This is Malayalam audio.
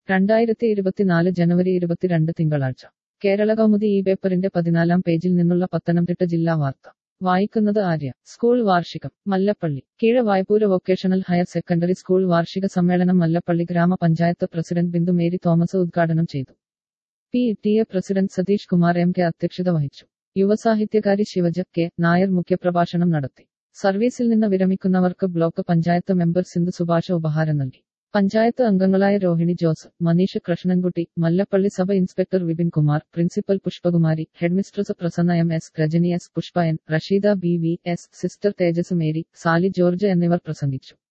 രണ്ടായിരത്തി ഇരുപത്തിനാല് ജനുവരി ഇരുപത്തിരണ്ട് തിങ്കളാഴ്ച കേരള കൗമുദി ഈ പേപ്പറിന്റെ പതിനാലാം പേജിൽ നിന്നുള്ള പത്തനംതിട്ട ജില്ലാ വാർത്ത വായിക്കുന്നത് ആര്യ സ്കൂൾ വാർഷികം മല്ലപ്പള്ളി കീഴ വായ്പൂര വൊക്കേഷണൽ ഹയർ സെക്കൻഡറി സ്കൂൾ വാർഷിക സമ്മേളനം മല്ലപ്പള്ളി ഗ്രാമപഞ്ചായത്ത് പ്രസിഡന്റ് ബിന്ദു മേരി തോമസ് ഉദ്ഘാടനം ചെയ്തു P T A president Satheesh Kumar M K അധ്യക്ഷത വഹിച്ചു യുവസാഹിത്യകാരി ശിവജ കെ നായർ മുഖ്യപ്രഭാഷണം നടത്തി സർവീസിൽ നിന്ന് വിരമിക്കുന്നവർക്ക് ബ്ലോക്ക് പഞ്ചായത്ത് മെമ്പർ സിന്ധു സുഭാഷ ഉപഹാരം നൽകി പഞ്ചായത്ത് അംഗങ്ങളായ Rohini Jose Manish Krishnankutty Mallappally sub inspector Vipin Kumar principal Pushpakumari headmistress Prasanna M S Rajani S Pushpa N Rasheeda B V S sister Thejas Mary Sally George എന്നിവർ പ്രസംഗിച്ചു